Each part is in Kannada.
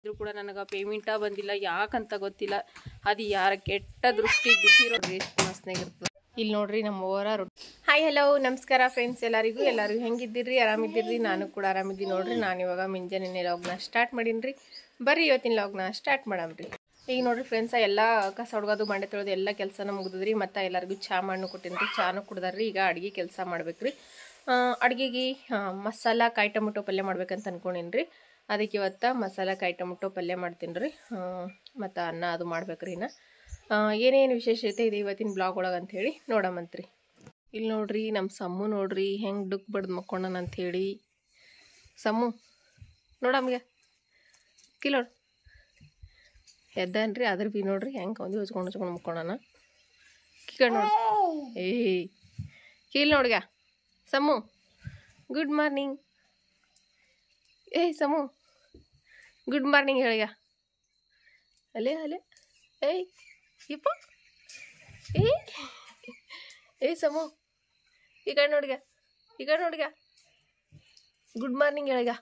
ಮಾಡಿದ್ರು ಕೂಡ ನನಗೆ ಪೇಮೆಂಟ ಬಂದಿಲ್ಲ ಯಾಕಂತ ಗೊತ್ತಿಲ್ಲ ಅದು ಯಾರ ಕೆಟ್ಟ ದೃಷ್ಟಿ ಬಿದ್ದಿರೋ ಎಷ್ಟು ಮಸ್ನಾಗಿರ್ತದೆ ಇಲ್ಲಿ ನೋಡ್ರಿ ನಮ್ಮ ಓವರ ರೊಟ್ಟಿ ಹಾಯ್ ಹಲೋ ನಮಸ್ಕಾರ ಫ್ರೆಂಡ್ಸ್ ಎಲ್ಲರಿಗೂ ಎಲ್ಲರಿಗೂ ಹೆಂಗಿದ್ದೀರಿ ಆರಾಮಿದ್ದೀರಿ ನಾನು ಕೂಡ ಆರಾಮಿದ್ದೀನಿ ನೋಡ್ರಿ ನಾನು ಇವಾಗ ಮುಂಜಾನೆ ಲಾಗ್ನ ಸ್ಟಾರ್ಟ್ ಮಾಡೀನಿ ಬರ್ರಿ ಇವತ್ತಿನ ಲಾಗ್ನ ಸ್ಟಾರ್ಟ್ ಮಾಡಮ್ರಿ ಈಗ ನೋಡ್ರಿ ಫ್ರೆಂಡ್ಸ ಎಲ್ಲ ಕಸ ಹೊಡ್ಗೋದು ಮಂಡೆ ತೊಳೆದು ಎಲ್ಲ ಕೆಲಸನ ಮುಗಿದ್ರಿ ಮತ್ತು ಎಲ್ಲರಿಗೂ ಚಾ ಮಣ್ಣು ಕೊಟ್ಟಿನಿ ಚಾನು ಕುಡ್ದಾರ್ರಿ ಈಗ ಅಡುಗೆ ಕೆಲಸ ಮಾಡ್ಬೇಕ್ರಿ ಅಡುಗೆಗೆ ಮಸಾಲ ಕಾಯಿ ಟೊಮೆಟೊ ಪಲ್ಯ ಮಾಡ್ಬೇಕಂತ ಅನ್ಕೊಂಡೀನಿ ರೀ ಅದಕ್ಕೆ ಇವತ್ತು ಮಸಾಲ ಕಾಯಿ ಟೊಮೆಟೊ ಪಲ್ಯ ಮಾಡ್ತೀನಿ ರೀ ಮತ್ತು ಅನ್ನ ಅದು ಮಾಡ್ಬೇಕ್ರಿ ಇನ್ನು ಏನೇನು ವಿಶೇಷತೆ ಇದೆ ಇವತ್ತಿನ ಬ್ಲಾಗ್ ಒಳಗೆ ಅಂಥೇಳಿ ನೋಡಮಂತ್ರಿ ಇಲ್ಲಿ ನೋಡ್ರಿ ನಮ್ಮ ಸಮ್ಮು ನೋಡ್ರಿ ಹೆಂಗೆ ಡುಕ್ ಬಡ್ದು ಮಕ್ಕೊಂಡನ ಅಂಥೇಳಿ ಸಮ್ಮು ನೋಡಮ್ಗೆ ಕಿಲೋಡ್ ಎದ್ದಾನ್ರಿ ಅದ್ರ ಬಿ ನೋಡ್ರಿ ಹೆಂಗೆ ಒಂದು ಹೊಚ್ಕೊಂಡು ಹೊಚ್ಕೊಂಡು ಮುಕ್ಕೊಂಡನ ಕೀಕಡ್ ನೋಡಿ ಏಯ್ ಕೀಲ್ ನೋಡ್ಗ ಸಮು ಗುಡ್ ಮಾರ್ನಿಂಗ್ ಏಯ್ ಸಮು ಗುಡ್ ಮಾರ್ನಿಂಗ್ ಹೇಳಿಗ ಅಲೆ ಅಲೆ ಏಯ್ ಯಪ್ಪ ಏಯ್ ಏಯ್ ಸಮು ಈಗ ನೋಡ್ಗ ಈಗ ನೋಡ್ಗ ಗುಡ್ ಮಾರ್ನಿಂಗ್ ಹೇಳಿಗ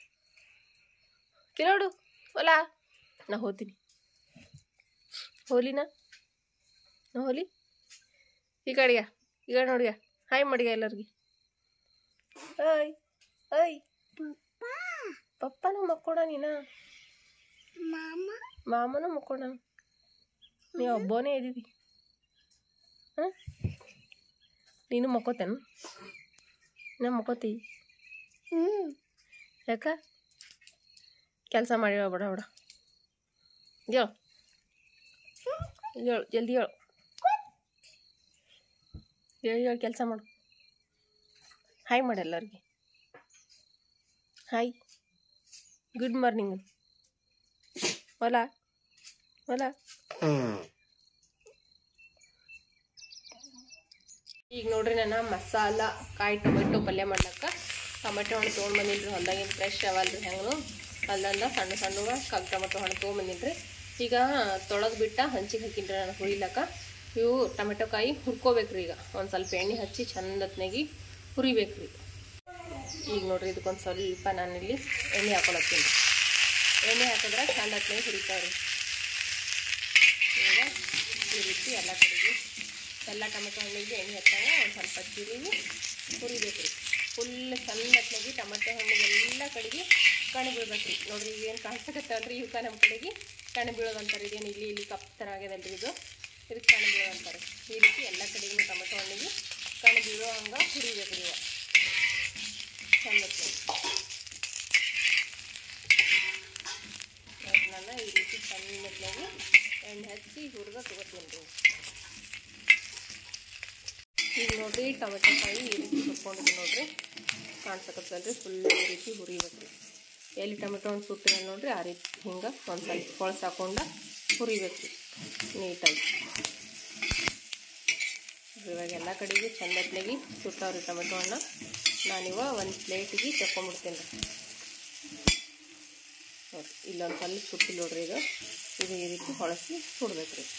ಕಿಲೋಡು ಹೊಲಾ ನಾ ಹೋತೀನಿ ಹೋಲಿನಾ ನಾ ಹೋಲಿ ಈ ಕಡೆಗ ಈಗ ನೋಡಿಗ ಹಾಯ್ ಮಾಡಿಗ ಎಲ್ಲರಿಗೆ ಹಾಯ್ ಹಾಯ್ ಪಪ್ಪನ ಮಕ್ಕೋಣ ನೀನ ಮಾಮನ ಮಕ್ಕೋಣ ನೀ ಒಬ್ಬನೇ ಇದ್ದೀವಿ ಹಾಂ ನೀನು ಮಕ್ಕೋತೇನು ನಾ ಮಕ್ಕೋತಿ ಯಾಕ ಕೆಲಸ ಮಾಡಿ ಬಡ ಬಡ ಹೇಳು ಹೇಳು ಜಲ್ದಿ ಹೇಳು ಹೇಳು ಹೇಳು ಕೆಲಸ ಮಾಡು ಹಾಯ್ ಮಾಡಿ ಎಲ್ಲರಿಗೆ ಹಾಯ್ ಗುಡ್ ಮಾರ್ನಿಂಗ್ ಹೊಲ ಹೊಲ ಈಗ ನೋಡ್ರಿ ನಾನು ಮಸಾಲ ಕಾಯಿ ಟೊಮೆಟೊ ಪಲ್ಯ ಮಾಡ್ಲಕ್ಕ ಟೊಮೆಟೊ ಹಣ್ಣು ತೊಗೊಂಡು ಬಂದಿನ್ರಿ ಹೊಲ್ದಾಗಿನ ಫ್ರೆಶ್ ಅವಲ್ರಿ ಹೆಂಗನು ಹೊಲ್ದಿಂದ ಸಣ್ಣ ಸಣ್ಣ ಕಗ್ ಟೊಮೆಟೊ ಹಣ್ಣು ತೊಗೊಂಬಂದಿನ್ರಿ ಈಗ ತೊಳೆದು ಬಿಟ್ಟ ಹಂಚಿಗೆ ಹಾಕಿನ್ರಿ ನಾನು ಹುರಿಲಕ್ಕ ಇವು ಟೊಮೆಟೊ ಕಾಯಿ ಹುರ್ಕೋಬೇಕ್ರಿ ಈಗ ಒಂದು ಸ್ವಲ್ಪ ಎಣ್ಣೆ ಹಚ್ಚಿ ಚಂದತ್ನಾಗಿ ಹುರಿಬೇಕ್ರಿ ಈಗ ನೋಡ್ರಿ ಇದಕ್ಕೊಂದು ಸ್ವಲ್ಪ ನಾನಿಲ್ಲಿ ಎಣ್ಣೆ ಹಾಕೊಳತ್ತೀನಿ ಎಣ್ಣೆ ಹಾಕಿದ್ರೆ ಚಂದ ಹೊತ್ನಾಗಿ ಹುರಿತಾವ್ರಿ ಈಗ ಈ ರೀತಿ ಎಲ್ಲ ಕಡೆಗೆ ಎಲ್ಲ ಟೊಮೆಟೊ ಹಣ್ಣಿಗೆ ಎಣ್ಣೆ ಹಚ್ಚಾಗ ಒಂದು ಸ್ವಲ್ಪ ಜೀರಿಗೆ ಹುರಿಬೇಕು ರೀ ಫುಲ್ ಚಂದತ್ನಾಗಿ ಟೊಮೆಟೊ ಹಣ್ಣಿಗೆ ಎಲ್ಲ ಕಡೆಗೆ ಕಣ್ ಬೀಳ್ಬೇಕು ರೀ ನೋಡ್ರಿ ಏನು ಕಾಣಿಸಕತ್ತಲ್ರಿ ಇವಕ್ಕ ನಮ್ಮ ಕಡೆಗೆ ಕಣ್ ಬೀಳೋದಂತಾರೆ ಇದೇನು ಇಲ್ಲಿ ಇಲ್ಲಿ ಕಪ್ ಥರ ಆಗ್ಯದಲ್ರಿ ಇದು ಇದಕ್ಕೆ ಕಣ್ ಬೀಳೋದಂತಾರೆ ಈ ರೀತಿ ಎಲ್ಲ ಕಡೆಗೂ ಟೊಮೆಟೊ ಹಣ್ಣಿಗೆ ಕಣ್ ಬೀಳೋ ಹಂಗೆ ಹುರಿಬೇಕು ರೀ ಚಂದತ್ನಾಗಿ ನಾನು ಈ ರೀತಿ ಚಂದತ್ನಾಗಿ ಎಣ್ಣೆ ಹಚ್ಚಿ ಹುರಿದ ತಗೋತೀನಿ ರೀ ಈಗ ನೋಡ್ರಿ ಟೊಮೆಟೊ ಕಾಯಿ ಈ ರೀತಿ ಹುರ್ಕೊಂಡಿದ್ದೀನಿ ನೋಡ್ರಿ ಕಾಣ್ಸಕತ್ತಲ್ರಿ ಫುಲ್ ಈ ರೀತಿ ಹುರಿಬೇಕು ಎಲ್ಲಿ ಟೊಮೆಟೊ ಹಣ್ಣು ಸುಟ್ಟಿದೆ ನೋಡ್ರಿ ಆ ರೀತಿ ಹಿಂಗೆ ಒಂದು ಸ್ವಲ್ಪ ಕೊಳಸು ಹಾಕೊಂಡು ಹುರಿಬೇಕು ನೀಟಾಗಿ ಇವಾಗ ಎಲ್ಲ ಕಡೆಗೆ ಚಂದತ್ನಾಗಿ ಸುಟ್ಟವ್ರಿ ಟೊಮೆಟೊ ಹಣ್ಣು ನಾನಿವ ಒಂದು ಪ್ಲೇಟಿಗೆ ತಗೊಂಬಿಡ್ತೀನಿ ರೀ ನೋಡಿರಿ ಇಲ್ಲೊಂದು ಸ್ವಲ್ಪ ಸುಟ್ಟಿಲ್ಲ ನೋಡ್ರಿ ಇದು ಇದು ಈ ರೀತಿ ಹೊಳಸಿ ಸುಡ್ಬೇಕು ರೀ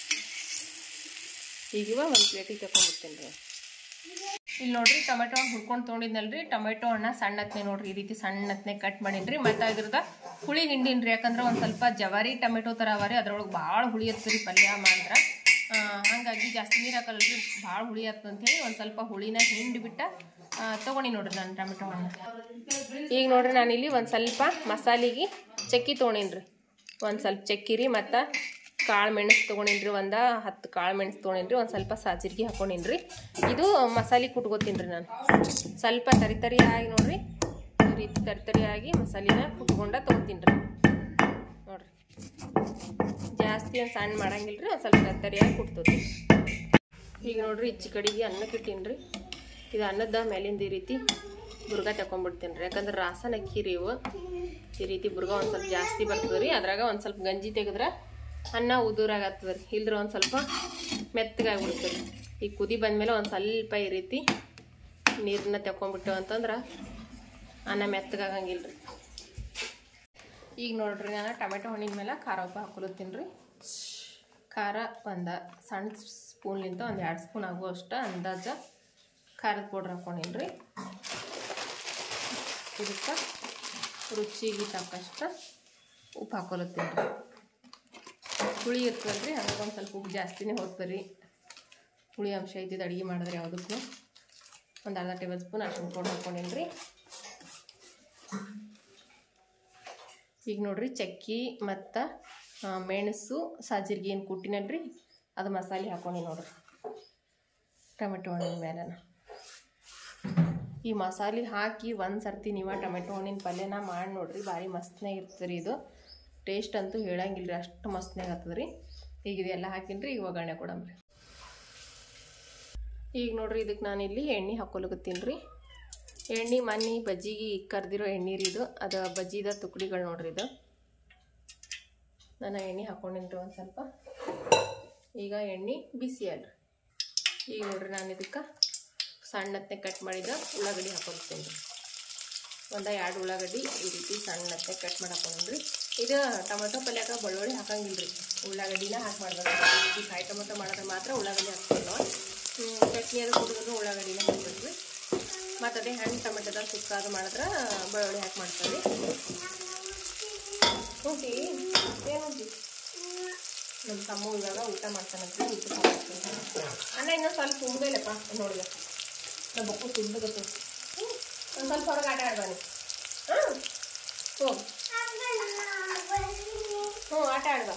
ಈಗಿವ ಒಂದು ಪ್ಲೇಟಿಗೆ ತಗೊಂಡ್ಬಿಡ್ತೀನಿ ರೀ ಇಲ್ಲಿ ನೋಡ್ರಿ ಟೊಮೆಟೊ ಹಣ್ಣು ಹುರ್ಕೊಂಡು ತೊಗೊಂಡಿದ್ನಲ್ರಿ ಟೊಮೆಟೊ ಹಣ್ಣ ಸಣ್ಣತ್ನೆ ನೋಡ್ರಿ ಈ ರೀತಿ ಸಣ್ಣತ್ನೆ ಕಟ್ ಮಾಡೀನಿ ಮತ್ತು ಇದ್ರದ ಹುಳಿ ಹಿಂಡಿನ್ರಿ ಯಾಕಂದ್ರೆ ಒಂದು ಸ್ವಲ್ಪ ಜವಾರಿ ಟೊಮೆಟೊ ಥರ ಅವ ರೀ ಅದ್ರೊಳಗೆ ಭಾಳ ಹುಳಿ ಹತ್ತರಿ ಪಲ್ಯ ಮಾಡಿದ್ರೆ ಹಾಗಾಗಿ ಜಾಸ್ತಿ ನೀರು ಹಾಕಲ್ರಿ ಭಾಳ ಹುಳಿ ಹತ್ತು ಅಂತೇಳಿ ಒಂದು ಸ್ವಲ್ಪ ಹುಳಿನ ಹಿಂಡಿ ಬಿಟ್ಟ ತೊಗೊಂಡಿ ನೋಡ್ರಿ ನಾನು ಟೊಮೆಟೊ ಹಣ್ಣು ಈಗ ನೋಡ್ರಿ ನಾನಿಲ್ಲಿ ಒಂದು ಸ್ವಲ್ಪ ಮಸಾಲಿಗೆ ಚಕ್ಕಿ ತೊಗೊಂಡೀನಿ ರೀ ಒಂದು ಸ್ವಲ್ಪ ಚಕ್ಕಿ ರೀ ಮತ್ತು ಕಾಳು ಮೆಣಸು ತೊಗೊಂಡಿನ್ರಿ ಒಂದು ಹತ್ತು ಕಾಳು ಮೆಣಸು ತೊಗೊಂಡಿನ್ರಿ ಒಂದು ಸ್ವಲ್ಪ ಸಾಜಿರ್ಗಿ ಹಾಕೊಂಡಿನ್ರಿ ಇದು ಮಸಾಲೆ ಕುಟ್ಕೋತೀನಿ ರೀ ನಾನು ಸ್ವಲ್ಪ ತರಿ ತರಿಯಾಗಿ ನೋಡ್ರಿ ಈ ರೀತಿ ತರಿ ತರಿಯಾಗಿ ಮಸಾಲಿನ ಕುಟ್ಕೊಂಡ ತೊಗೊತೀನಿ ರೀ ನೋಡ್ರಿ ಜಾಸ್ತಿ ಒಂದು ಸಣ್ಣ ಮಾಡಂಗಿಲ್ಲ ರೀ ಒಂದು ಸ್ವಲ್ಪ ತರಿ ತರಿಯಾಗಿ ಕುಟ್ತೋತಿ ಈಗ ನೋಡ್ರಿ ಇಚ್ಚಿ ಕಡೆಗೆ ಅನ್ನಕ್ಕೆ ಇಟ್ಟೀನಿ ರೀ ಇದು ಅನ್ನದ ಮೇಲಿಂದ ಈ ರೀತಿ ಬುರ್ಗ ತಗೊಂಡ್ಬಿಡ್ತೀನಿ ರೀ ಯಾಕಂದ್ರೆ ರಾಸನ ಅಕ್ಕಿ ರೀ ಇವು ಈ ರೀತಿ ಬುರ್ಗ ಒಂದು ಸ್ವಲ್ಪ ಜಾಸ್ತಿ ಬರ್ತದೆ ರೀ ಅದ್ರಾಗ ಒಂದು ಸ್ವಲ್ಪ ಗಂಜಿ ತೆಗೆದ್ರೆ ಅನ್ನ ಉದುರಾಗತ್ತದ ರೀ ಇಲ್ದ್ರ ಒಂದು ಸ್ವಲ್ಪ ಮೆತ್ತಗಾಗ್ಬಿಡ್ತದೆ ರೀ ಈಗ ಕುದಿ ಬಂದಮೇಲೆ ಒಂದು ಸ್ವಲ್ಪ ಈ ರೀತಿ ನೀರನ್ನ ತಗೊಂಡ್ಬಿಟ್ಟು ಅಂತಂದ್ರೆ ಅನ್ನ ಮೆತ್ತಗಾಗಂಗಿಲ್ಲ ರೀ ಈಗ ನೋಡ್ರಿ ನಾನು ಟೊಮೆಟೊ ಹಣ್ಣಿನ ಮೇಲೆ ಖಾರ ಉಪ್ಪು ಹಾಕೊಳತ್ತೀನಿ ರೀ ಖಾರ ಒಂದು ಸಣ್ಣ ಸ್ಪೂನ್ಲಿಂದ ಒಂದು ಎರಡು ಸ್ಪೂನ್ ಆಗುವಷ್ಟು ಅಂದಾಜ ಖಾರದ ಪೌಡ್ರ್ ಹಾಕೊಂಡೀನಿ ರೀ ಇದಕ್ಕೆ ರುಚಿಗೆ ತಕ್ಕಷ್ಟು ಉಪ್ಪು ಹಾಕೊಲತ್ತೀನಿ ರೀ ಹುಳಿ ಇರ್ತದಲ್ರಿ ಹಂಗಾಗಿ ಒಂದು ಸ್ವಲ್ಪ ಉಪ್ಪು ಜಾಸ್ತಿನೇ ಹೋಗ್ತದೆ ರೀ ಹುಳಿ ಅಂಶ ಇದ್ದಿದ್ದು ಅಡುಗೆ ಮಾಡಿದ್ರೆ ಯಾವುದಕ್ಕೂ ಒಂದು ಅರ್ಧ ಟೇಬಲ್ ಸ್ಪೂನ್ ಅರ್ಶಿಣ ಪೌಡ್ರ್ ಹಾಕ್ಕೊಂಡೇನಿ ರೀ ಈಗ ನೋಡ್ರಿ ಚಕ್ಕಿ ಮತ್ತು ಮೆಣಸು ಸಾಜೀರಿಗೆ ಏನು ಕುಟ್ಟಿನಲ್ರಿ ಅದು ಮಸಾಲೆ ಹಾಕೊಂಡಿ ನೋಡ್ರಿ ಟೊಮೆಟೊ ಹಣ್ಣಿನ ಮೇಲೆನ ಈ ಮಸಾಲೆ ಹಾಕಿ ಒಂದು ಸರ್ತಿ ನೀವು ಟೊಮೆಟೊ ಹಣ್ಣಿನ ಪಲ್ಯನ ಮಾಡಿ ನೋಡ್ರಿ ಭಾರಿ ಮಸ್ತ್ನೇ ಇರ್ತದೆ ರೀ ಇದು ಟೇಸ್ಟ್ ಅಂತೂ ಹೇಳಂಗಿಲ್ಲ ರೀ ಅಷ್ಟು ಮಸ್ತ್ನಾಗ ಆಗ್ತದೆ ರೀ ಈಗ ಇದೆಲ್ಲ ಹಾಕಿನ್ರಿ ಈಗ ಒಗ್ಗರಣೆ ಕೊಡಮ್ರಿ ಈಗ ನೋಡ್ರಿ ಇದಕ್ಕೆ ನಾನಿಲ್ಲಿ ಎಣ್ಣೆ ಹಾಕೊಳಕತ್ತೀನಿ ರೀ ಎಣ್ಣೆ ಮನೆ ಬಜ್ಜಿಗೆ ಕರ್ದಿರೋ ಎಣ್ಣೆ ರೀ ಇದು ಅದು ಬಜ್ಜಿದ ತುಕಡಿಗಳು ನೋಡ್ರಿ ಇದು ನಾನು ಎಣ್ಣೆ ಹಾಕೊಂಡಿನ್ರಿ ಒಂದು ಸ್ವಲ್ಪ ಈಗ ಎಣ್ಣೆ ಬಿಸಿ ಅಲ್ರಿ ಈಗ ನೋಡ್ರಿ ನಾನು ಇದಕ್ಕೆ ಸಣ್ಣತ್ತೆ ಕಟ್ ಮಾಡಿದ ಉಳ್ಳಾಗಡ್ಡಿ ಹಾಕೊಳ್ತೀನಿ ರೀ ಒಂದು ಎರಡು ಉಳ್ಳಾಗಡ್ಡಿ ಈ ರೀತಿ ಸಣ್ಣತ್ತೆ ಕಟ್ ಮಾಡಿ ಹಾಕೊಂಡ್ರಿ ಇದು ಟೊಮೆಟೊ ಪಲ್ಯಾಕ ಬೆಳ್ಳುಳ್ಳಿ ಹಾಕಂಗಿಲ್ಲ ರೀ ಉಳ್ಳಾಗಡ್ಡಿನ ಹಾಕಿ ಮಾಡ್ಬೇಕು ಈ ರೀತಿ ಕಾಯಿ ಟೊಮೆಟೊ ಮಾಡಿದ್ರೆ ಮಾತ್ರ ಉಳ್ಳಾಗಡ್ಡಿ ಹಾಕ್ತೀವಿ ನಾವು ಚಟ್ನಿ ಅದು ಕುಡಿದ್ರು ಉಳ್ಳಾಗಡ್ಡಿನ ಹಾಕ್ಬಿಟ್ರಿ ಮತ್ತು ಅದೇ ಹಣ್ಣು ಟೊಮೆಟೊದ ಸುಕ್ಕಾದ ಮಾಡಿದ್ರೆ ಬೆಳ್ಳುಳ್ಳಿ ಹಾಕಿ ಮಾಡ್ತೀವಿ ಉಂಟಿ ಏನು ಉಂಟಿ ನಮ್ಮ ತಮ್ಮ ಇವಾಗ ಊಟ ಮಾಡ್ತಾನಂತೆ ಊಟ ಮಾಡ್ತೀನಿ ಅಣ್ಣ ಇನ್ನೊಂದು ಸ್ವಲ್ಪ ತುಂಬಬೇಲಪ್ಪ ನೋಡಿದ ನಮ್ಮ ಬಕ್ಕು ತುಂಬಬೇಕು ಒಂದು ಸ್ವಲ್ಪ ಹೊರಗೆ ಆಟ ಆಡ್ಬಾನಿ ಹಾಂ ಹೋಗಿ ಹ್ಞೂ ಆಟ ಆಡ್ಬಾ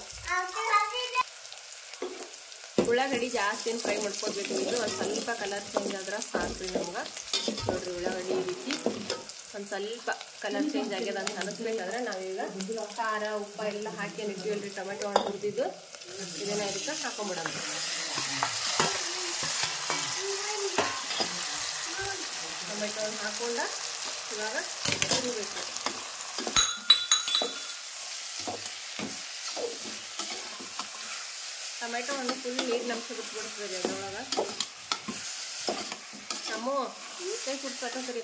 ಉಳ್ಳಾಗಡ್ಡಿ ಜಾಸ್ತಿ ಏನು ಫ್ರೈ ಮಾಡ್ಕೊಡ್ಬೇಕು ಇದು ಒಂದು ಸ್ವಲ್ಪ ಕಲರ್ ಚೇಂಜ್ ಆದ್ರೆ ಸಾಕ್ರಿ ನಮ್ಗೆ ನೋಡ್ರಿ ಉಳ್ಳಾಗಡ್ಡಿ ಈ ರೀತಿ ಒಂದು ಸ್ವಲ್ಪ ಕಲರ್ ಚೇಂಜ್ ಆಗ್ಯದ ಅಂತ ಅನಿಸ್ಬೇಕಾದ್ರೆ ನಾವೀಗ ಖಾರ ಉಪ್ಪ ಎಲ್ಲ ಹಾಕಿ ಇಟ್ಟಿವಲ್ರಿ ಟೊಮೆಟೊ ಹಣ್ಣು ಹುರಿದಿದ್ದು ಇದನ್ನ ಇದಕ್ಕೆ ಹಾಕೊಂಬಿಡೋಣ ಟೊಮೆಟೊ ಹಣ್ಣು ಹಾಕೊಂಡ ಇವಾಗ ಹುರಿಬೇಕು ಟೊಮೆಟೊ ಹಣ್ಣು ಫುಲ್ ನೀರಿನ ಅಂಶ ಬಿಟ್ಬಿಡ್ತದೆ ಅದ್ರೊಳಗೆ ನಮ್ಮ ಕೈ ಕುಡ್ಸಕ್ಕ ಸರಿ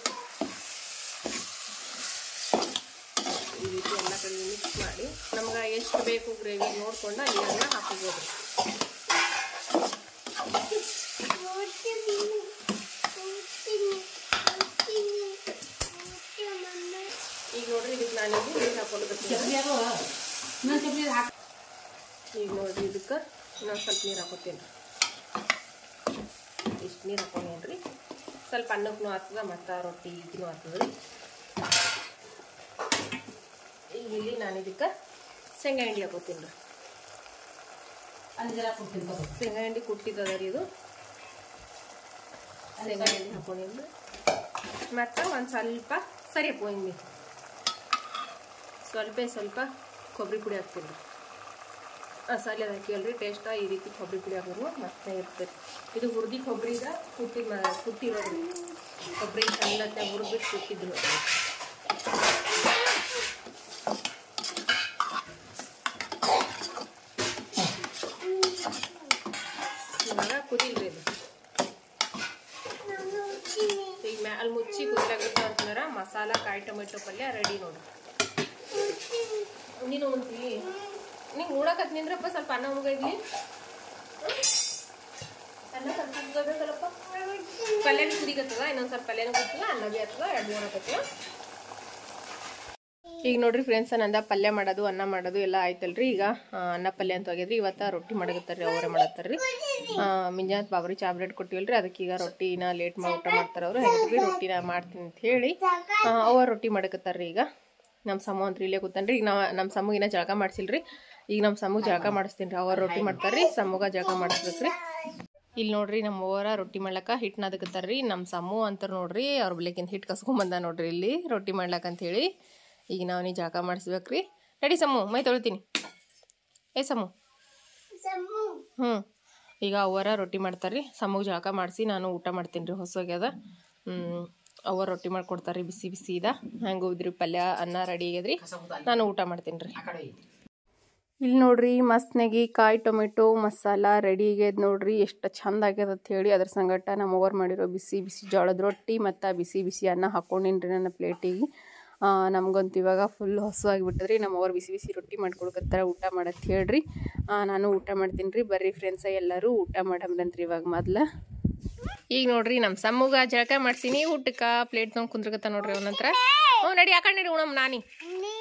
ಈ ರೀತಿ ಎಲ್ಲ ಕಡೆ ಮಿಕ್ಸ್ ಮಾಡಿ ನಮ್ಗೆ ಎಷ್ಟು ಬೇಕು ಗ್ರೇವಿ ನೋಡ್ಕೊಂಡು ನೀರನ್ನ ಹಾಕೋಬೋದು ಈಗ ನೋಡ್ರಿ ಇದಕ್ಕೆ ನಾನು ನೀರು ಹಾಕೊಳ್ಳೋದಕ್ಕೆ ಈಗ ನೋಡ್ರಿ ಇದಕ್ಕೆ ಇನ್ನೊಂದು ಸ್ವಲ್ಪ ನೀರು ಹಾಕೋತೀನಿ ಇಷ್ಟು ನೀರು ಹಾಕೊಂಡೇನ್ರಿ ಸ್ವಲ್ಪ ಅನ್ನಕ್ಕೂ ಆಗ್ತದ ಮತ್ತು ರೊಟ್ಟಿ ಇದೂ ಆಗ್ತದ ರೀ ಈಗ ಇಲ್ಲಿ ನಾನು ಇದಕ್ಕೆ ಶೇಂಗಾ ಹಿಂಡಿ ಹಾಕೋತೀನಿ ರೀ ಶೇಂಗಾ ಹಿಂಡಿ ಕುಟ್ಟಿದ್ದದ ರೀ ಇದು ಶೇಂಗಾ ಹಿಂಡಿ ಹಾಕೊಂಡಿದ್ದು ಮತ್ತು ಒಂದು ಸ್ವಲ್ಪ ಸರಿ ಹಿಂಡಿ ಸ್ವಲ್ಪ ಸ್ವಲ್ಪ ಕೊಬ್ಬರಿ ಪುಡಿ ಹಾಕ್ತೀನಿ ರೀ ಮಸಾಲೆ ಹಾಕಿವಲ್ರಿ ಟೇಸ್ಟ ಈ ರೀತಿ ಕೊಬ್ಬರಿ ಪುಡಿ ಹಾಕಿದ್ರು ಮಸ್ತಾಗಿ ಇರ್ತದೆ ಇದು ಹುರಿದಿ ಕೊಬ್ಬರಿದ ಕುಟ್ಟಿ ಮ ಕುಟ್ಟಿರೋದ್ರಿ ಕೊಬ್ಬರಿ ಸಣ್ಣತ್ತೆ ಹುರಿದ್ಬಿಟ್ಟು ಕುಟ್ಟಿದ್ರು ಇವಾಗ ಕುದಿಲ್ರಿ ಇದು ಈಗ ಮ್ಯಾಲ ಮುಚ್ಚಿ ಕುದಿಲಾಗಿತ್ತು ಅಂತಂದ್ರೆ ಮಸಾಲ ಕಾಯಿ ಟೊಮೆಟೊ ಪಲ್ಯ ರೆಡಿ ನೋಡ್ರಿ ನೀನು ಉಂಟಿ ನಿಂಗೆ ನೋಡಕತ್ ನಿಂದ್ರಪ್ಪ ಸ್ವಲ್ಪ ಅನ್ನ ಮುಗಿದ್ಲಿ ಅನ್ನ ಸ್ವಲ್ಪ ಮುಗಬೇಕಲ್ಲಪ್ಪ ಪಲ್ಯ ಭೀ ಕುದಿಗತ್ತದ ಇನ್ನೊಂದು ಸ್ವಲ್ಪ ಪಲ್ಯನೂ ಕುದಿಲ್ಲ ಅನ್ನ ಭೀ ಆಗ್ತದ ಎರಡು ನೋಡಕತ್ತೀವ ಈಗ ನೋಡ್ರಿ ಫ್ರೆಂಡ್ಸ್ ನಂದ ಪಲ್ಯ ಮಾಡೋದು ಅನ್ನ ಮಾಡೋದು ಎಲ್ಲ ಆಯ್ತಲ್ರಿ ಈಗ ಆ, ಅನ್ನ ಪಲ್ಯ ಅಂತ ಹೋಗಿದ್ರಿ ಇವತ್ತ ರೊಟ್ಟಿ ಮಾಡಕತ್ತಾರ್ರಿ ಅವರೇ ಮಾಡತ್ತಾರ್ರಿ ಮುಂಜಾನೆ ಬಾಬ್ರಿ ಚಾ ಬ್ರೆಡ್ ಕೊಟ್ಟಿವಲ್ರಿ ಅದಕ್ಕೆ ಈಗ ರೊಟ್ಟಿನ ಲೇಟ್ ಮಾಡಿ ಊಟ ಮಾಡ್ತಾರ ಅವ್ರು ಹೆಂಗ್ರಿ ರೊಟ್ಟಿನ ಮಾಡ್ತೀನಿ ಅಂತ ಹೇಳಿ ಅವ್ರ ರೊಟ್ಟಿ ಮಾಡಕತ್ತಾರ್ರಿ ಈಗ ನಮ್ಮ ಸಮ ಅಂತ ಇಲ್ಲೇ ಕೂತಾನ್ರಿ ಈಗ ನಾವು ನಮ್ಮ ಸಮ್ಮಗಿನ ಜಳಕ ಮಾಡ್ಸಿಲ್ರಿ ಈಗ ನಮ್ಮ ಸಮ್ಮಗ್ ಜಳಕ ಮಾಡಿಸ್ತೀನಿ ರೀ ಅವ್ರ ರೊಟ್ಟಿ ಮಾಡ್ತಾರ್ರಿ ಸಮ್ಮಗ ಜಳಕ ಮಾಡಿಸ್ಬೇಕ್ರಿ ಇಲ್ಲಿ ನೋಡ್ರಿ ನಮ್ಮ ಓವರ ರೊಟ್ಟಿ ಮಾಡ್ಲಕ್ಕ ಹಿಟ್ಟು ನಾದಕತ್ತಾರ್ರಿ ನಮ್ಮ ಸಮ್ಮು ಅಂತಾರ ನೋಡ್ರಿ ಅವ್ರ ಬೆಳಕಿಂದ ಹಿಟ್ಟು ಕಸ್ಕೊಂಬಂದ ನೋಡ್ರಿ ಇಲ್ಲಿ ರೊಟ್ಟಿ ಮಾಡ್ಲಕ್ಕ ಅಂತ ಹೇಳಿ ಈಗ ನಾವು ನೀ ಜಳಕ ಮಾಡಿಸ್ಬೇಕ್ರಿ ನಡಿ ಸಮ್ಮು ಮೈ ತೊಳಿತೀನಿ ಏ ಸಮ್ಮು ಹ್ಞೂ ಈಗ ಅವರ ರೊಟ್ಟಿ ಮಾಡ್ತಾರ್ರಿ ಸಮ್ಮಗ್ ಜಳಕ ಮಾಡಿಸಿ ನಾನು ಊಟ ಮಾಡ್ತೀನಿ ರೀ ಹೊಸೋಗ್ಯದ ಹ್ಞೂ ಅವ್ರ ರೊಟ್ಟಿ ಮಾಡ್ಕೊಡ್ತಾರೆ ರೀ ಬಿಸಿ ಬಿಸಿ ಇದ ಹೆಂಗೆ ಹೋಗಿದ್ರಿ ಪಲ್ಯ ಅನ್ನ ರೆಡಿ ಆಗ್ಯದ್ರಿ ನಾನು ಊಟ ಮಾಡ್ತೀನಿ ರೀ ಇಲ್ಲಿ ನೋಡ್ರಿ ಮಸ್ತ್ನಾಗಿ ಕಾಯಿ ಟೊಮೆಟೊ ಮಸಾಲ ರೆಡಿ ಆಗ್ಯದ ನೋಡ್ರಿ ಎಷ್ಟು ಚಂದ ಆಗ್ಯದ ಅಂತ ಹೇಳಿ ಅದ್ರ ಸಂಗಟ ನಮ್ಮ ಅವ್ರು ಮಾಡಿರೋ ಬಿಸಿ ಬಿಸಿ ಜೋಳದ ರೊಟ್ಟಿ ಮತ್ತು ಬಿಸಿ ಬಿಸಿ ಅನ್ನ ಹಾಕೊಂಡಿನ್ರಿ ನನ್ನ ಪ್ಲೇಟಿಗೆ ನಮ್ಗಂತೂ ಇವಾಗ ಫುಲ್ ಹಸುವಾಗಿಬಿಟ್ಟದ್ರಿ ನಮ್ಮ ಅವ್ರು ಬಿಸಿ ಬಿಸಿ ರೊಟ್ಟಿ ಮಾಡ್ಕೊಡ್ಕತ್ತಾರ ಊಟ ಮಾಡತ್ ಹೇಳ್ರಿ ಆ, ನಾನು ಊಟ ಮಾಡ್ತೀನಿ ರೀ ಬರ್ರಿ ಫ್ರೆಂಡ್ಸ ಎಲ್ಲರೂ ಊಟ ಮಾಡಮ್ರಂತ್ರಿ ಇವಾಗ ಮೊದ್ಲ ಈಗ ನೋಡ್ರಿ ನಮ್ಮ ಸಮ್ಮಗ ಜಳಕ ಮಾಡ್ಸೀನಿ ಊಟಕ್ಕೆ ಪ್ಲೇಟ್ ತೊಗೊಂಡು ಕುಂದ್ರಕತ್ತ ನೋಡ್ರಿ ಅವನ ಹತ್ರ ಹ್ಞೂ ನಡಿ ಯಾಕಂಡ್ ನಡಿ ಉಣಮ್ ನಾನಿ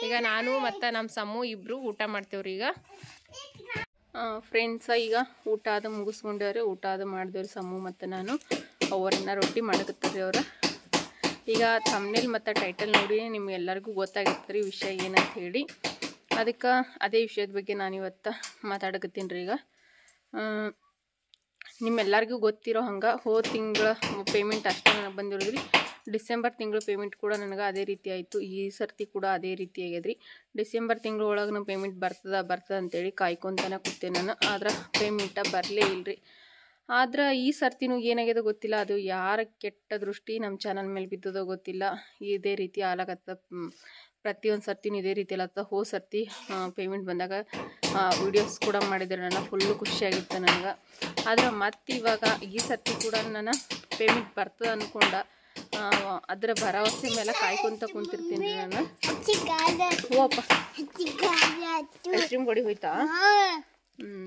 ಈಗ ನಾನು ಮತ್ತು ನಮ್ಮ ಸಮ್ಮು ಇಬ್ಬರು ಊಟ ಮಾಡ್ತೇವ್ರಿ ಈಗ ಫ್ರೆಂಡ್ಸ ಈಗ ಊಟ ಅದು ಮುಗಿಸ್ಕೊಂಡವ್ರೆ ಊಟ ಅದು ಮಾಡಿದವ್ರಿ ಸಮ್ಮು ಮತ್ತು ನಾನು ಅವರನ್ನ ರೊಟ್ಟಿ ಮಾಡಕತ್ತಾರೆ ಅವ್ರ ಈಗ ಥಮ್ನೇಲ್ ಮತ್ತು ಟೈಟಲ್ ನೋಡಿ ನಿಮ್ಗೆಲ್ಲರಿಗೂ ಗೊತ್ತಾಗಿರ್ತಾರೆ ಈ ವಿಷಯ ಏನಂತ ಹೇಳಿ ಅದಕ್ಕೆ ಅದೇ ವಿಷಯದ ಬಗ್ಗೆ ನಾನು ಇವತ್ತು ಮಾತಾಡಕತ್ತೀನಿ ರೀ ಈಗ ಆ, ನಿಮ್ಮೆಲ್ಲರಿಗೂ ಗೊತ್ತಿರೋ ಹಂಗೆ ಹೋದ ತಿಂಗಳ ಪೇಮೆಂಟ್ ಅಷ್ಟೇ ನನಗೆ ಬಂದಿರೋದ್ರಿ ಡಿಸೆಂಬರ್ ತಿಂಗಳು ಪೇಮೆಂಟ್ ಕೂಡ ನನಗೆ ಅದೇ ರೀತಿ ಆಯಿತು ಈ ಸರ್ತಿ ಕೂಡ ಅದೇ ರೀತಿ ಆಗ್ಯದ್ರಿ ಡಿಸೆಂಬರ್ ತಿಂಗಳ ಒಳಗೆ ನಮ್ಮ ಪೇಮೆಂಟ್ ಬರ್ತದ ಬರ್ತದ ಅಂತೇಳಿ ಕಾಯ್ಕೊಂತಾನೆ ಕೂತೆ ನಾನು ಆದ್ರೆ ಪೇಮೆಂಟ ಬರಲೇ ಇಲ್ರಿ ಆದ್ರೆ ಈ ಸರ್ತಿನೂ ಏನಾಗ್ಯದ ಗೊತ್ತಿಲ್ಲ ಅದು ಯಾರ ಕೆಟ್ಟ ದೃಷ್ಟಿ ನಮ್ಮ ಚಾನಲ್ ಮೇಲೆ ಬಿದ್ದದೋ ಗೊತ್ತಿಲ್ಲ ಇದೇ ರೀತಿ ಆಲಾಗತ್ತ ಪ್ರತಿಯೊಂದು ಸರ್ತಿನೂ ಇದೇ ರೀತಿ ಅಲ್ಲತ್ತ ಹೋ ಸರ್ತಿ ಪೇಮೆಂಟ್ ಬಂದಾಗ ವಿಡಿಯೋಸ್ ಕೂಡ ಮಾಡಿದ್ರೆ ನನ್ನ ಫುಲ್ಲು ಖುಷಿಯಾಗಿತ್ತು ನನಗೆ ಆದ್ರೆ ಮತ್ತೆ ಇವಾಗ ಈ ಸರ್ತಿ ಕೂಡ ನಾನು ಪೇಮೆಂಟ್ ಬರ್ತದೆ ಅಂದ್ಕೊಂಡ ಆ, ಅದರ ಭರವಸೆ ಮೇಲೆ ಕಾಯ್ಕೊಂತ ಕುಂತಿರ್ತೀನಿ ರೀ ನಾನು ಓಪ್ಪ ಐಸ್ ಕ್ರೀಮ್ ಕೊಡಿ ಹೋಯ್ತಾ ಹ್ಞೂ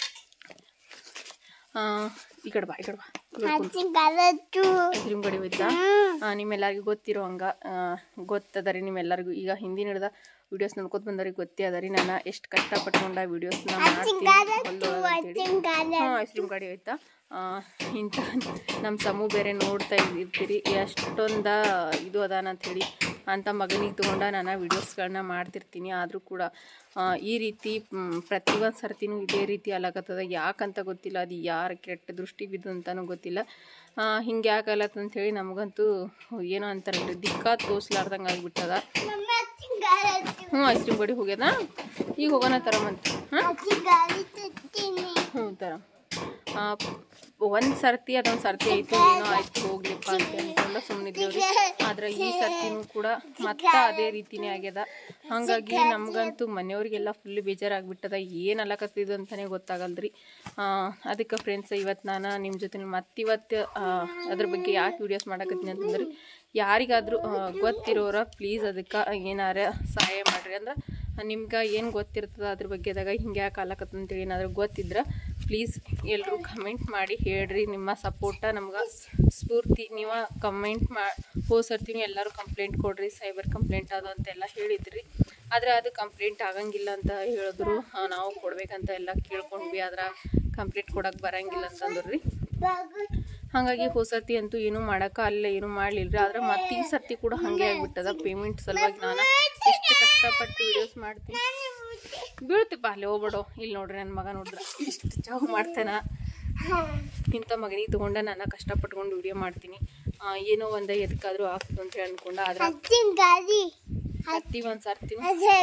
ಈ ಕಡೆ ಬಾ ಈ ಕಡೆ ಬಾ ಐಸ್ ಕ್ರೀಮ್ ಕಡೆ ಹೋಯ್ತಾ ಆ, ನಿಮ್ಮೆಲ್ಲರಿಗೂ ಗೊತ್ತಿರೋ ಹಂಗ ಆ, ಗೊತ್ತದ ರೀ ನಿಮ್ಮೆಲ್ಲರಿಗೂ ಈಗ ಹಿಂದಿನ ಹಿಡ್ದ ವಿಡಿಯೋಸ್ ನೋಡ್ಕೊತ ಬಂದವ್ರಿಗೆ ಗೊತ್ತೇ ಅದ ರೀ ನಾನು ಎಷ್ಟು ಕಷ್ಟಪಟ್ಕೊಂಡ ವಿಡಿಯೋಸ್ನ ಮಾಡ್ತೀನಿ ಹೊಲ್ದೊಳಗೆ ಅಂತೇಳಿ ಹಾಂ ಐಸ್ ಕ್ರೀಮ್ ಗಾಡಿ ಹೋಯ್ತಾ ಆ, ಇಂಥ ನಮ್ಮ ಸಮೂ ಬೇರೆ ನೋಡ್ತಾ ಇರ್ತೀರಿ ಎಷ್ಟೊಂದ ಇದು ಅದಾನ ಅಂಥೇಳಿ ಅಂತ ಮಗನಿಗೆ ತೊಗೊಂಡ ನಾನು ವಿಡಿಯೋಸ್ಗಳನ್ನ ಮಾಡ್ತಿರ್ತೀನಿ ಆದರೂ ಕೂಡ ಆ, ಈ ರೀತಿ ಮ್, ಪ್ರತಿಯೊಂದು ಸರ್ತಿನೂ ಇದೇ ರೀತಿ ಅಲಾಗತ್ತದ ಯಾಕಂತ ಗೊತ್ತಿಲ್ಲ ಅದು ಯಾರು ಕೆಟ್ಟ ದೃಷ್ಟಿ ಬಿದ್ದು ಅಂತಲೂ ಗೊತ್ತಿಲ್ಲ ಹಿಂಗೆ ಯಾಕೆ ಅಂತ ಹೇಳಿ ನಮಗಂತೂ ಏನೋ ಅಂತಾರಲ್ರಿ ದಿಕ್ಕ ತೋಸ್ಲಾರ್ದಂಗೆ ಆಗಿಬಿಟ್ಟದ ಹ್ಞೂ ಐಸ್ ಕ್ರೀಮ್ ಗಾಡಿ ಹೋಗ್ಯದ ಈಗ ಹೋಗೋಣ ತರಮಂತ ಹಾಂ ಹ್ಞೂ ತರ ಒಂದು ಸರ್ತಿ ಅದೊಂದು ಸರ್ತಿ ಆಯ್ತು ಏನೋ ಆಯ್ತು ಹೋಗ್ಲಿಪ್ಪ ಅಂತ ಅನ್ಕೊಂಡು ಸುಮ್ಮನಿದ್ದೇವ್ರಿ ಆದ್ರೆ ಈ ಸರ್ತಿನೂ ಕೂಡ ಮತ್ತೆ ಅದೇ ರೀತಿನೇ ಆಗ್ಯದ ಹಾಗಾಗಿ ನಮ್ಗಂತೂ ಮನೆಯವ್ರಿಗೆಲ್ಲ ಫುಲ್ ಬೇಜಾರಾಗ್ಬಿಟ್ಟದ ಏನು ಅಲ್ಲಕತ್ತಿದ್ದು ಅಂತಾನೆ ಗೊತ್ತಾಗಲ್ರಿ ಅದಕ್ಕೆ ಫ್ರೆಂಡ್ಸ್ ಇವತ್ತು ನಾನು ನಿಮ್ಮ ಜೊತೆ ಮತ್ತೆ ಇವತ್ತು ಅದ್ರ ಬಗ್ಗೆ ಯಾಕೆ ವಿಡಿಯೋಸ್ ಮಾಡಕತ್ತೀನಿ ಅಂತಂದ್ರೆ ಯಾರಿಗಾದ್ರೂ ಆ, ಗೊತ್ತಿರೋರ ಪ್ಲೀಸ್ ಅದಕ್ಕೆ ಏನಾರ ಸಹಾಯ ಮಾಡ್ರಿ ಅಂದ್ರೆ ನಿಮ್ಗೆ ಏನು ಗೊತ್ತಿರ್ತದ ಅದ್ರ ಬಗ್ಗೆದಾಗ ಹಿಂಗೆ ಯಾಕೆ ಆಲಕತ್ತಂತೇಳಿ ಏನಾದರೂ ಗೊತ್ತಿದ್ರೆ ಪ್ಲೀಸ್ ಎಲ್ಲರೂ ಕಮೆಂಟ್ ಮಾಡಿ ಹೇಳ್ರಿ ನಿಮ್ಮ ಸಪೋರ್ಟ ನಮ್ಗೆ ಸ್ಫೂರ್ತಿ ನೀವು ಕಮೆಂಟ್ ಮಾ ಹೋಸರ್ತೀನಿ ಎಲ್ಲರೂ ಕಂಪ್ಲೇಂಟ್ ಕೊಡ್ರಿ ಸೈಬರ್ ಕಂಪ್ಲೇಂಟ್ ಅದು ಅಂತೆಲ್ಲ ಹೇಳಿದ್ರಿ ಆದರೆ ಅದು ಕಂಪ್ಲೇಂಟ್ ಆಗಂಗಿಲ್ಲ ಅಂತ ಹೇಳಿದ್ರು ಆ, ನಾವು ಕೊಡ್ಬೇಕಂತ ಎಲ್ಲ ಕೇಳ್ಕೊಂಡ್ವಿ ಆದ್ರೆ ಕಂಪ್ಲೇಂಟ್ ಕೊಡಕ್ಕೆ ಬರಂಗಿಲ್ಲ ಅಂತಂದ್ರಿ ಹಾಗಾಗಿ ಹೋಸರ್ತಿ ಅಂತೂ ಏನೂ ಮಾಡೋಕೆ ಅಲ್ಲೇ ಏನೂ ಮಾಡಲಿಲ್ಲ ಆದ್ರೆ ಮತ್ತೆ ಈ ಸರ್ತಿ ಕೂಡ ಹಾಗೆ ಆಗ್ಬಿಟ್ಟದ ಪೇಮೆಂಟ್ ಸಲುವಾಗಿ ನಾನು ಎಷ್ಟು ಕಷ್ಟಪಟ್ಟು ವಿಡಿಯೋಸ್ ಮಾಡ್ತೀನಿ ಬೀಳ್ತಿಪ್ಪ ಅಲ್ಲಿ ಹೋಗ್ಬಿಡು ಇಲ್ಲಿ ನೋಡ್ರಿ ನನ್ನ ಮಗ ನೋಡಿದ್ರೆ ಇಷ್ಟು ಚಾವು ಮಾಡ್ತಾನ ಇಂಥ ಮಗನಿಗೆ ತೊಗೊಂಡ ನಾನು ಕಷ್ಟಪಟ್ಕೊಂಡು ವಿಡಿಯೋ ಮಾಡ್ತೀನಿ ಆ, ಏನೋ ಒಂದು ಎದಕ್ಕಾದ್ರೂ ಆಗ್ತದೆ ಅಂತ ಹೇಳಿ ಅನ್ಕೊಂಡ ಆದ್ರೆ ಹತ್ತಿ ಒಂದು ಸರ್ತಿನೂ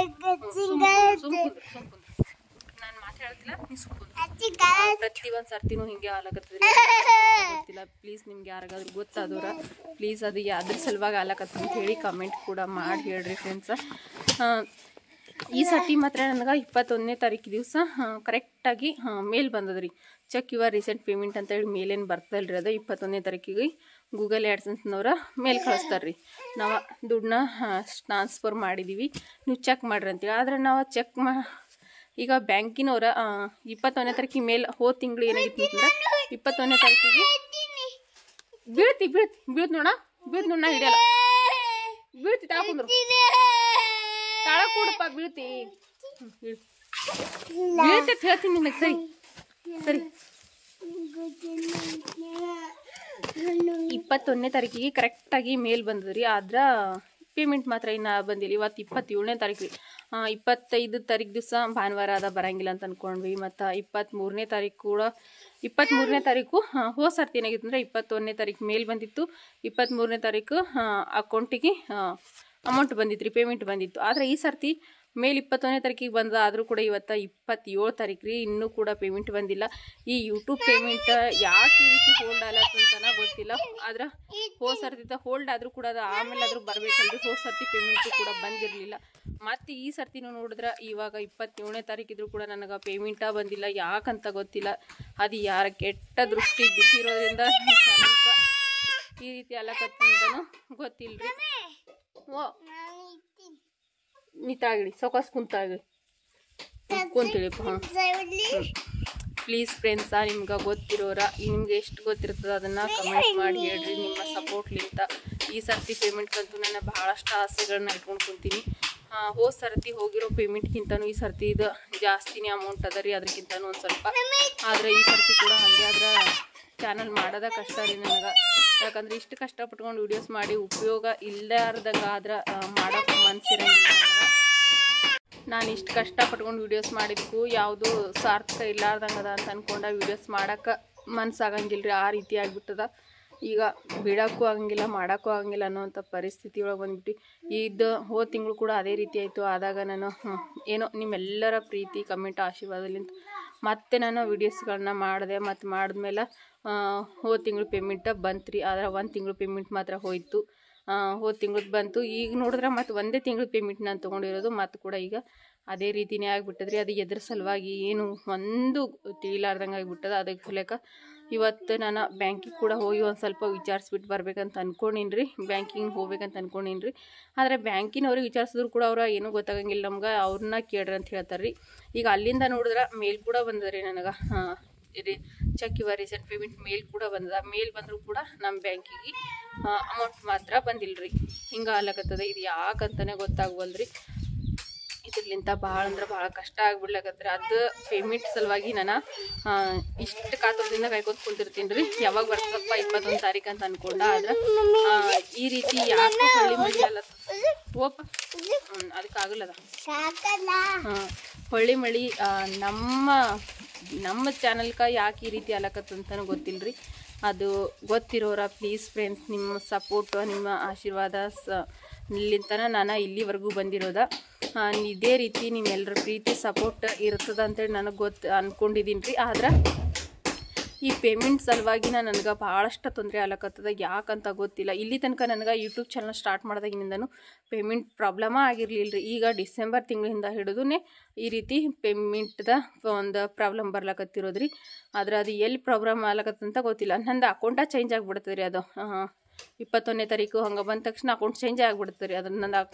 ನಾನು ಮಾತಾಡ್ತಿಲ್ಲ ನೀ ಸುಮ್ಕುಂದ್ರು. ಪ್ರತಿ ಒಂದು ಸರ್ತಿನೂ ಹಿಂಗೆ ಆಲಕತ್ತದ್ರಿ ಗೊತ್ತಿಲ್ಲ ಪ್ಲೀಸ್ ನಿಮ್ಗೆ ಯಾರಿಗಾದ್ರೂ ಗೊತ್ತಾದವ್ರ ಪ್ಲೀಸ್ ಅದು ಯಾವ್ದ್ರ ಸಲುವಾಗಿ ಆಲಕತ್ತ ಅಂತ ಹೇಳಿ ಕಮೆಂಟ್ ಕೂಡ ಮಾಡಿ ಹೇಳ್ರಿ ಫ್ರೆಂಡ್ಸ ಈ ಸರ್ತಿ ಮಾತ್ರ ನನಗೆ ಇಪ್ಪತ್ತೊಂದನೇ ತಾರೀಕು ದಿವಸ ಕರೆಕ್ಟಾಗಿ ಮೇಲ್ ಬಂದದ್ರಿ ಚೆಕ್ ಯುವರ್ ರೀಸೆಂಟ್ ಪೇಮೆಂಟ್ ಅಂತ ಹೇಳಿ ಮೇಲೇನು ಬರ್ತಲ್ರಿ ಅದು ಇಪ್ಪತ್ತೊಂದನೇ ತಾರೀಕಿಗೆ ಗೂಗಲ್ ಆ್ಯಡ್ಸನ್ಸ್ನವ್ರ ಮೇಲ್ ಕಳಿಸ್ತಾರೆ ರೀ ನಾವು ದುಡ್ಡನ್ನ ಟ್ರಾನ್ಸ್ಫರ್ ಮಾಡಿದ್ದೀವಿ ನೀವು ಚೆಕ್ ಮಾಡ್ರಿ ಅಂತೇಳಿ ಆದ್ರೆ ನಾವು ಚೆಕ್ ಮಾ ಈಗ ಬ್ಯಾಂಕಿನವ್ರ ಇಪ್ಪತ್ತೊಂದನೇ ತಾರೀಕಿಗೆ ಮೇಲ್ ಹೋದ ತಿಂಗಳು ಏನಾಗಿತ್ತು ಅಂತಂದ್ರೆ ಇಪ್ಪತ್ತೊಂದನೇ ತಾರೀಕಿಗೆ ಬೀಳ್ತಿ ಬೀಳ್ತಿ ಬೀಳ್ತಿ ನೋಡ ಬೀಳ್ತಿ ನೋಡ ನಾ ಹಿಡಿಯಲ್ಲ ಬೀಳ್ತಿ ತಾಕೊಂಡ್ರು ತಾಳ ಕೂಡಪ್ಪ ಬೀಳ್ತಿ ಹ್ಮ್, ಇಳು. ಬೀಳ್ತಿ ಅಂತ ಹೇಳ್ತೀನಿ ನಿನಗೆ ಸರಿ ಸರಿ ಇಪ್ಪತ್ತೊಂದನೇ ತಾರೀಕಿಗೆ ಕರೆಕ್ಟಾಗಿ ಮೇಲ್ ಬಂದದ್ರಿ ಆದ್ರೆ ಪೇಮೆಂಟ್ ಮಾತ್ರ ಇನ್ನು ಬಂದಿಲ್ಲ ಇವತ್ತು ಇಪ್ಪತ್ತೇಳನೇ ತಾರೀಕು ಇಪ್ಪತ್ತೈದು ತಾರೀಕು ದಿವಸ ಭಾನುವಾರ ಅದ ಬರಂಗಿಲ್ಲ ಅಂತ ಅಂದ್ಕೊಂಡ್ವಿ ಮತ್ತು ಇಪ್ಪತ್ತ್ಮೂರನೇ ತಾರೀಕು ಕೂಡ ಇಪ್ಪತ್ತ್ಮೂರನೇ ತಾರೀಕು ಹೋದ ಸರ್ತಿ ಏನಾಗಿತ್ತು ಅಂದರೆ ಇಪ್ಪತ್ತೊಂದನೇ ತಾರೀಕು ಮೇಲ್ ಬಂದಿತ್ತು ಇಪ್ಪತ್ತ್ಮೂರನೇ ತಾರೀಕು ಅಕೌಂಟಿಗೆ ಅಮೌಂಟ್ ಬಂದಿತ್ತು ರೀ ಪೇಮೆಂಟ್ ಬಂದಿತ್ತು ಆದರೆ ಈ ಸರ್ತಿ ಮೇಲ್ ಇಪ್ಪತ್ತೊಂದನೇ ತಾರೀಕಿಗೆ ಬಂದ ಆದರೂ ಕೂಡ ಇವತ್ತು ಇಪ್ಪತ್ತೇಳು ತಾರೀಕು ರೀ ಇನ್ನೂ ಕೂಡ ಪೇಮೆಂಟ್ ಬಂದಿಲ್ಲ ಈ ಯೂಟ್ಯೂಬ್ ಪೇಮೆಂಟ್ ಯಾಕೆ ಈ ರೀತಿ ಹೋಲ್ಡ್ ಆಗತ್ತೆ ಅಂತನ ಗೊತ್ತಿಲ್ಲ ಆದ್ರೆ ಹೋದ ಸರ್ತಿ ಹೋಲ್ಡ್ ಆದರೂ ಕೂಡ ಅದು ಆಮೇಲೆ ಆದರೂ ಬರಬೇಕಲ್ರಿ ಹೋದ ಸರ್ತಿ ಪೇಮೆಂಟು ಕೂಡ ಬಂದಿರಲಿಲ್ಲ ಮತ್ತು ಈ ಸರ್ತಿನೂ ನೋಡಿದ್ರೆ ಇವಾಗ ಇಪ್ಪತ್ತೇಳನೇ ತಾರೀಕಿದ್ರು ಕೂಡ ನನಗೆ ಪೇಮೆಂಟ ಬಂದಿಲ್ಲ ಯಾಕಂತ ಗೊತ್ತಿಲ್ಲ ಅದು ಯಾರ ಕೆಟ್ಟ ದೃಷ್ಟಿ ಬಿದ್ದಿರೋದ್ರಿಂದ ಸ್ವಲ್ಪ ಈ ರೀತಿ ಅಲ್ಲಕತ್ತಂತನೂ ಗೊತ್ತಿಲ್ರಿ ಓ ನೀ ತಾಗಿಡಿ ಸೊಕಾಸ್ ಕುಂತಾಗಿ ಕುಂತಿಳಿಪ್ಪ ಹಾಂ ಪ್ಲೀಸ್ ಫ್ರೆಂಡ್ಸ ನಿಮ್ಗೆ ಗೊತ್ತಿರೋರ ನಿಮ್ಗೆ ಎಷ್ಟು ಗೊತ್ತಿರ್ತದ ಅದನ್ನು ಕಮೆಂಟ್ ಮಾಡಿ ಹೇಳ್ರಿ ನಿಮ್ಮ ಸಪೋರ್ಟ್ಲಿಂತ ಈ ಸರ್ತಿ ಪೇಮೆಂಟ್ ಅಂತೂ ನನ್ನ ಭಾಳಷ್ಟು ಆಸೆಗಳನ್ನ ಇಟ್ಕೊಂಡು ಕುಂತೀನಿ ಹೋದ ಸರ್ತಿ ಹೋಗಿರೋ ಪೇಮೆಂಟ್ಗಿಂತನೂ ಈ ಸರ್ತಿ ಇದು ಜಾಸ್ತಿನೇ ಅಮೌಂಟ್ ಅದ ರೀ ಅದಕ್ಕಿಂತನೂ ಒಂದು ಸ್ವಲ್ಪ ಆದ್ರೆ ಈ ಸರ್ತಿ ಕೂಡ ಹಾಗೆ ಆದ್ರೆ ಚಾನಲ್ ಮಾಡೋದ ಕಷ್ಟ ರೀ ನನಗೆ ಯಾಕಂದ್ರೆ ಇಷ್ಟು ಕಷ್ಟಪಟ್ಕೊಂಡು ವಿಡಿಯೋಸ್ ಮಾಡಿ ಉಪಯೋಗ ಇಲ್ಲಾರ್ದಂಗೆ ಆದ್ರೆ ಮಾಡೋಕೆ ಮನ್ಸಿರಂಗಿಲ್ಲ ನನಗೆ ನಾನು ಇಷ್ಟು ಕಷ್ಟಪಟ್ಕೊಂಡು ವೀಡಿಯೋಸ್ ಮಾಡಿದ್ದಕ್ಕೂ ಯಾವುದು ಸಾರ್ಥಕ ಇಲ್ಲಾರ್ದಂಗೆ ಅದ ಅಂತ ಅನ್ಕೊಂಡ ವೀಡಿಯೋಸ್ ಮಾಡೋಕೆ ಮನ್ಸಾಗಂಗಿಲ್ಲ ರೀ ಆ ರೀತಿ ಆಗ್ಬಿಟ್ಟದ ಈಗ ಬಿಡೋಕ್ಕೂ ಆಗಂಗಿಲ್ಲ ಮಾಡೋಕ್ಕೂ ಆಗಂಗಿಲ್ಲ ಅನ್ನೋವಂಥ ಪರಿಸ್ಥಿತಿ ಒಳಗೆ ಬಂದ್ಬಿಟ್ಟು ಇದು ಹೋದ ತಿಂಗಳು ಕೂಡ ಅದೇ ರೀತಿ ಆಯಿತು ಆದಾಗ ನಾನು ಹ್ಮ್, ಏನೋ ನಿಮ್ಮೆಲ್ಲರ ಪ್ರೀತಿ ಕಮೆಂಟ್ ಆಶೀರ್ವಾದಲಿಂದ ಮತ್ತೆ ನಾನು ವೀಡಿಯೋಸ್ಗಳನ್ನ ಮಾಡಿದೆ ಮತ್ತು ಮಾಡಿದ್ಮೇಲೆ ಹೋದ ತಿಂಗಳು ಪೇಮೆಂಟ್ ಬಂತು ರೀ ಆದ್ರೆ ಒಂದು ತಿಂಗಳು ಪೇಮೆಂಟ್ ಮಾತ್ರ ಹೋಯಿತು ಹೋದ ತಿಂಗಳದ್ದು ಬಂತು ಈಗ ನೋಡಿದ್ರೆ ಮತ್ತು ಒಂದೇ ತಿಂಗಳು ಪೇಮೆಂಟ್ ನಾನು ತೊಗೊಂಡಿರೋದು ಮತ್ತು ಕೂಡ ಈಗ ಅದೇ ರೀತಿನೇ ಆಗಿಬಿಟ್ಟದ್ರಿ ಅದು ಎದ್ರ ಸಲುವಾಗಿ ಏನು ಒಂದು ತಿಳಿಲಾರ್ದಂಗೆ ಆಗಿಬಿಟ್ಟದ ಅದಕ್ಕೆ ಸಲಕ ಇವತ್ತು ನಾನು ಬ್ಯಾಂಕಿಗೆ ಕೂಡ ಹೋಗಿ ಒಂದು ಸ್ವಲ್ಪ ವಿಚಾರಿಸ್ಬಿಟ್ಟು ಬರ್ಬೇಕಂತ ಅನ್ಕೊಂಡೀನಿ ರೀ ಬ್ಯಾಂಕಿಂಗ್ ಹೋಗ್ಬೇಕಂತ ಅನ್ಕೊಂಡೀನಿ ರೀ ಆದರೆ ಬ್ಯಾಂಕಿನವ್ರಿಗೆ ವಿಚಾರಿಸಿದ್ರು ಕೂಡ ಅವ್ರು ಏನೂ ಗೊತ್ತಾಗಂಗಿಲ್ಲ ನಮ್ಗೆ ಅವ್ರನ್ನ ಕೇಳ್ರಿ ಅಂತ ಹೇಳ್ತಾರೆ ರೀ ಈಗ ಅಲ್ಲಿಂದ ನೋಡಿದ್ರೆ ಮೇಲ್ ಕೂಡ ಬಂದದ್ರಿ ನನಗೆ ಇದು check your recent payment mail ಕೂಡ ಬಂದದ ಮೇಲ್ ಬಂದರೂ ಕೂಡ ನಮ್ಮ ಬ್ಯಾಂಕಿಗೆ ಅಮೌಂಟ್ ಮಾತ್ರ ಬಂದಿಲ್ಲ ರೀ ಹಿಂಗೆ ಆಗ್ಲಕತ್ತದ ಇದು ಯಾಕಂತಾನೆ ಗೊತ್ತಾಗ್ವಲ್ರಿ ಇದ್ರಲಿಂತ ಭಾಳ ಅಂದ್ರೆ ಭಾಳ ಕಷ್ಟ ಆಗ್ಬಿಡ್ಲಕತ್ರಿ ಅದು ಪೇಮೆಂಟ್ ಸಲುವಾಗಿ ನಾನು ಇಷ್ಟು ಕಾತರದಿಂದ ಕಾಯ್ಕೊತ ಕುಂತಿರ್ತೀನಿ ರೀ ಯಾವಾಗ ಬರ್ತದಪ್ಪ ಇಪ್ಪತ್ತೊಂದು ತಾರೀಕು ಅಂತ ಅನ್ಕೊಂಡ ಆದ್ರೆ ಆ, ಈ ರೀತಿ ಯಾಕೆ ಹೊಳ್ಳಿ ಮಳಿ ಅಲ್ಲ ಓಪ ಹ್ಮ್, ಅದಕ್ಕಾಗಲ್ಲದ ಹಾಂ ಹೊಳ್ಳಿ ಮಳಿ ಆ, ನಮ್ಮ ನಮ್ಮ ಚಾನಲ್ಕ ಯಾಕೆ ಈ ರೀತಿ ಅಲಕತ್ತಂತನೂ ಗೊತ್ತಿಲ್ಲ ರೀ ಅದು ಗೊತ್ತಿರೋರ ಪ್ಲೀಸ್ ಫ್ರೆಂಡ್ಸ್ ನಿಮ್ಮ ಸಪೋರ್ಟು ನಿಮ್ಮ ಆಶೀರ್ವಾದ ಸ ಇಲ್ಲಿಂತನ ನಾನು ಇಲ್ಲಿವರೆಗೂ ಬಂದಿರೋದ ಆ, ಇದೇ ರೀತಿ ನಿಮ್ಮೆಲ್ಲರ ಪ್ರೀತಿ ಸಪೋರ್ಟ್ ಇರ್ತದ ಅಂತೇಳಿ ನನಗೆ ಗೊತ್ತು ಅಂದ್ಕೊಂಡಿದ್ದೀನಿ ರೀ ಆದ್ರೆ ಈ ಪೇಮೆಂಟ್ ಸಲುವಾಗಿ ನನಗೆ ಭಾಳಷ್ಟು ತೊಂದರೆ ಆಗ್ಲಕತ್ತದ ಯಾಕಂತ ಗೊತ್ತಿಲ್ಲ ಇಲ್ಲಿ ತನಕ ನನಗೆ ಯೂಟ್ಯೂಬ್ ಚಾನಲ್ ಸ್ಟಾರ್ಟ್ ಮಾಡಿದಾಗಿನಿಂದನೂ ಪೇಮೆಂಟ್ ಪ್ರಾಬ್ಲಮ ಆಗಿರಲಿಲ್ಲ ರೀ ಈಗ ಡಿಸೆಂಬರ್ ತಿಂಗಳಿಂದ ಹಿಡಿದು ಈ ರೀತಿ ಪೇಮೆಂಟ್ದ ಒಂದು ಪ್ರಾಬ್ಲಮ್ ಬರ್ಲಕತ್ತಿರೋದು ರೀ ಆದ್ರೆ ಅದು ಎಲ್ಲಿ ಪ್ರಾಬ್ಲಮ್ ಆಗ್ಲಕತ್ತಂತ ಗೊತ್ತಿಲ್ಲ ನಂದು ಅಕೌಂಟ ಚೇಂಜ್ ಆಗಿಬಿಡ್ತದೆ ರೀ ಅದು ಆ, ಇಪ್ಪತ್ತೊಂದನೇ ತಾರೀಕು ಹಂಗೆ ಬಂದ ತಕ್ಷಣ ಅಕೌಂಟ್ ಚೇಂಜ್ ಆಗಿಬಿಡ್ತದೆ ರೀ ಅದ್ರ ನಂದು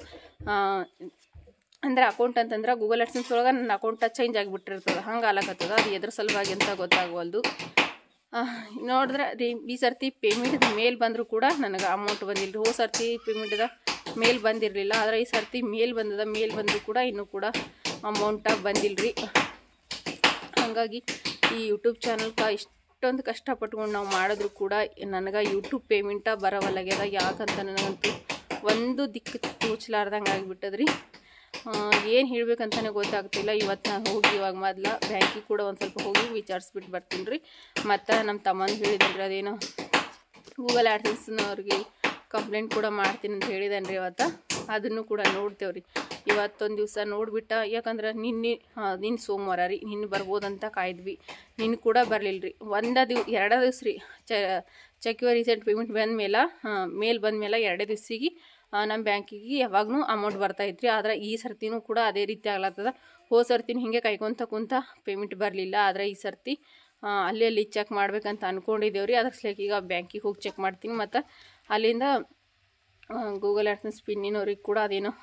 ಅಂದ್ರೆ ಅಕೌಂಟ್ ಅಂತಂದ್ರೆ ಗೂಗಲ್ ಅಡ್ಸೆನ್ಸ್ ಒಳಗೆ ನನ್ನ ಅಕೌಂಟ ಚೇಂಜ್ ಆಗಿಬಿಟ್ಟಿರ್ತದೆ ಹಂಗೆ ಆಲಕತ್ತದ ಅದು ಎದ್ರ ಸಲುವಾಗಿ ಅಂತ ಗೊತ್ತಾಗವಲ್ದು ಆ, ನೋಡಿದ್ರೆ ರೀ ಈ ಸರ್ತಿ ಪೇಮೆಂಟ್ ಮೇಲ್ ಬಂದರೂ ಕೂಡ ನನಗೆ ಅಮೌಂಟ್ ಬಂದಿಲ್ಲ ಹೋದ ಸರ್ತಿ ಪೇಮೆಂಟ್ದ ಮೇಲ್ ಬಂದಿರಲಿಲ್ಲ ಆದರೆ ಈ ಸರ್ತಿ ಮೇಲ್ ಬಂದದ ಮೇಲ್ ಬಂದರೂ ಕೂಡ ಇನ್ನೂ ಕೂಡ ಅಮೌಂಟ ಬಂದಿಲ್ಲ ರೀ ಹಾಗಾಗಿ ಈ ಯೂಟ್ಯೂಬ್ ಚಾನಲ್ಕ ಇಷ್ಟೊಂದು ಕಷ್ಟಪಟ್ಕೊಂಡು ನಾವು ಮಾಡಿದ್ರು ಕೂಡ ನನಗೆ ಯೂಟ್ಯೂಬ್ ಪೇಮೆಂಟ ಬರವಲ್ಲಾಗ್ಯದ ಯಾಕಂತ ನನಗಂತೂ ಒಂದು ದಿಕ್ಕು ತೋಚ್ಲಾರ್ದಂಗೆ ಆಗಿಬಿಟ್ಟದ್ರಿ ಏನು ಹೇಳ್ಬೇಕಂತಾನೆ ಗೊತ್ತಾಗ್ತಿಲ್ಲ ಇವತ್ತು ನಾನು ಹೋಗಿ ಇವಾಗ ಮೊದ್ಲ ಬ್ಯಾಂಕಿಗೆ ಕೂಡ ಒಂದು ಸ್ವಲ್ಪ ಹೋಗಿ ವಿಚಾರಿಸ್ಬಿಟ್ಟು ಬರ್ತೀನಿ ರೀ ಮತ್ತು ನಮ್ಮ ತಮ್ಮನ ಹೇಳಿದ್ದೀನಿ ರೀ ಅದೇನೋ ಗೂಗಲ್ ಆ್ಯಡ್ಸೆನ್ಸ್ನವ್ರಿಗೆ ಕಂಪ್ಲೇಂಟ್ ಕೂಡ ಮಾಡ್ತೀನಿ ಅಂತ ಹೇಳಿದಾನೆ ರೀ ಇವತ್ತು ಅದನ್ನು ಕೂಡ ನೋಡ್ತೇವೆ ರೀ ಇವತ್ತೊಂದು ದಿವಸ ನೋಡ್ಬಿಟ್ಟ ಯಾಕಂದ್ರೆ ನಿನ್ನೆ ಹಾಂ ನಿನ್ನ ಸೋಮವಾರ ರೀ ನಿನ್ನೆ ಬರ್ಬೋದಂತ ಕಾಯ್ದ್ವಿ ನಿನ್ನ ಕೂಡ ಬರಲಿಲ್ಲ ರೀ ಒಂದ ದಿವ್ ಎರಡ ದಿವ್ಸ ರೀ ಚ ಚೆಕ್ ಯುವರ್ ರೀಸೆಂಟ್ ಪೇಮೆಂಟ್ ಬಂದ ಮೇಲೆ ಮೇಲ್ ಬಂದ ಮೇಲೆ ಎರಡೇ ದಿವ್ಸಿಗೆ ನಮ್ಮ ಬ್ಯಾಂಕಿಗೆ ಯಾವಾಗೂ ಅಮೌಂಟ್ ಬರ್ತೈತ್ರಿ ಆದ್ರೆ ಈ ಸರ್ತಿನೂ ಕೂಡ ಅದೇ ರೀತಿ ಆಗ್ಲತ್ತದ ಹೋದ ಸರ್ತಿನ ಹಿಂಗೆ ಕಾಯ್ಕೊಂತ ಕುಂತ ಪೇಮೆಂಟ್ ಬರಲಿಲ್ಲ ಆದರೆ ಈ ಸರ್ತಿ ಆ, ಅಲ್ಲಿ ಅಲ್ಲಿ ಚೆಕ್ ಮಾಡ್ಬೇಕಂತ ಅಂದ್ಕೊಂಡಿದ್ದೇವೆ ರೀ ಅದ್ರ ಸಲಕ್ಕೆ ಈಗ ಬ್ಯಾಂಕಿಗೆ ಹೋಗಿ ಚೆಕ್ ಮಾಡ್ತೀನಿ ಮತ್ತು ಅಲ್ಲಿಂದ ಗೂಗಲ್ ಆ್ಯಡ್ಸನ್ಸ್ ಪಿನ್ನಿನವ್ರಿಗೆ ಕೂಡ ಅದೇನೋ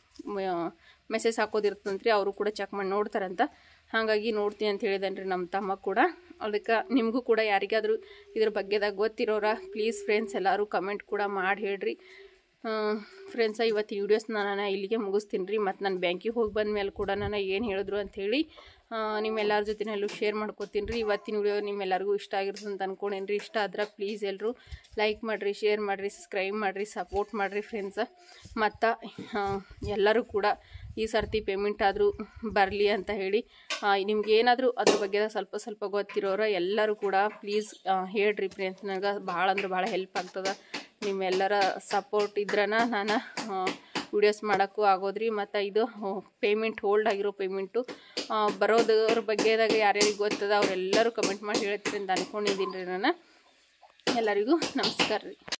ಮೆಸೇಜ್ ಹಾಕೋದಿರ್ತಂತ್ರಿ ಅವರು ಕೂಡ ಚೆಕ್ ಮಾಡಿ ನೋಡ್ತಾರಂತ ಹಾಗಾಗಿ ನೋಡ್ತೀನಿ ಅಂತ ಹೇಳಿದಾನೆ ರೀ ನಮ್ಮ ತಮ್ಮ ಕೂಡ ಅದಕ್ಕೆ ನಿಮಗೂ ಕೂಡ ಯಾರಿಗಾದರೂ ಇದ್ರ ಬಗ್ಗೆದಾಗ ಗೊತ್ತಿರೋರ ಪ್ಲೀಸ್ ಫ್ರೆಂಡ್ಸ್ ಎಲ್ಲರೂ ಕಮೆಂಟ್ ಕೂಡ ಮಾಡಿ ಹೇಳ್ರಿ ಫ್ರೆಂಡ್ಸ ಇವತ್ತಿನ ವೀಡಿಯೋಸ್ನ ನಾನು ಇಲ್ಲಿಗೆ ಮುಗಿಸ್ತೀನಿ ರೀ ಮತ್ತು ನಾನು ಬ್ಯಾಂಕಿಗೆ ಹೋಗಿ ಬಂದ ಮೇಲೆ ಕೂಡ ನಾನು ಏನು ಹೇಳಿದ್ರು ಅಂಥೇಳಿ ನಿಮ್ಮೆಲ್ಲರ ಜೊತೆನಲ್ಲೂ ಶೇರ್ ಮಾಡ್ಕೊತೀನಿ ರೀ ಇವತ್ತಿನ ವಿಡಿಯೋ ನಿಮ್ಮೆಲ್ಲರಿಗೂ ಇಷ್ಟ ಆಗಿರ್ತದೆ ಅಂತ ಅನ್ಕೊಂಡೇನಿ ರೀ ಇಷ್ಟ ಆದ್ರೆ ಪ್ಲೀಸ್ ಎಲ್ಲರೂ ಲೈಕ್ ಮಾಡಿರಿ ಶೇರ್ ಮಾಡಿರಿ ಸಬ್ಸ್ಕ್ರೈಬ್ ಮಾಡಿರಿ ಸಪೋರ್ಟ್ ಮಾಡಿರಿ ಫ್ರೆಂಡ್ಸ ಮತ್ತು ಎಲ್ಲರೂ ಕೂಡ ಈ ಸರ್ತಿ ಪೇಮೆಂಟ್ ಆದರೂ ಬರಲಿ ಅಂತ ಹೇಳಿ ನಿಮ್ಗೆ ಏನಾದರೂ ಅದ್ರ ಬಗ್ಗೆ ಸ್ವಲ್ಪ ಸ್ವಲ್ಪ ಗೊತ್ತಿರೋರು ಎಲ್ಲರೂ ಕೂಡ ಪ್ಲೀಸ್ ಹೇಳ್ರಿ ಫ್ರೆಂಡ್ಸ್ ನನಗೆ ಭಾಳ ಅಂದ್ರೆ ಭಾಳ ಹೆಲ್ಪ್ ಆಗ್ತದೆ ನಿಮ್ಮೆಲ್ಲರ ಸಪೋರ್ಟ್ ಇದ್ರನ ನಾನು ವಿಡಿಯೋಸ್ ಮಾಡೋಕ್ಕೂ ಆಗೋದ್ರಿ ಮತ್ತು ಇದು ಪೇಮೆಂಟ್ ಹೋಲ್ಡ್ ಆಗಿರೋ ಪೇಮೆಂಟು ಬರೋದ್ರ ಬಗ್ಗೆದಾಗ ಯಾರ್ಯಾರಿಗೆ ಗೊತ್ತದ ಅವರೆಲ್ಲರೂ ಕಮೆಂಟ್ ಮಾಡಿ ಹೇಳ್ತೀರಿ ಅಂತ ಅಂದ್ಕೊಂಡಿದ್ದೀನಿ ರೀ ನಾನು ಎಲ್ಲರಿಗೂ ನಮಸ್ಕಾರ ರೀ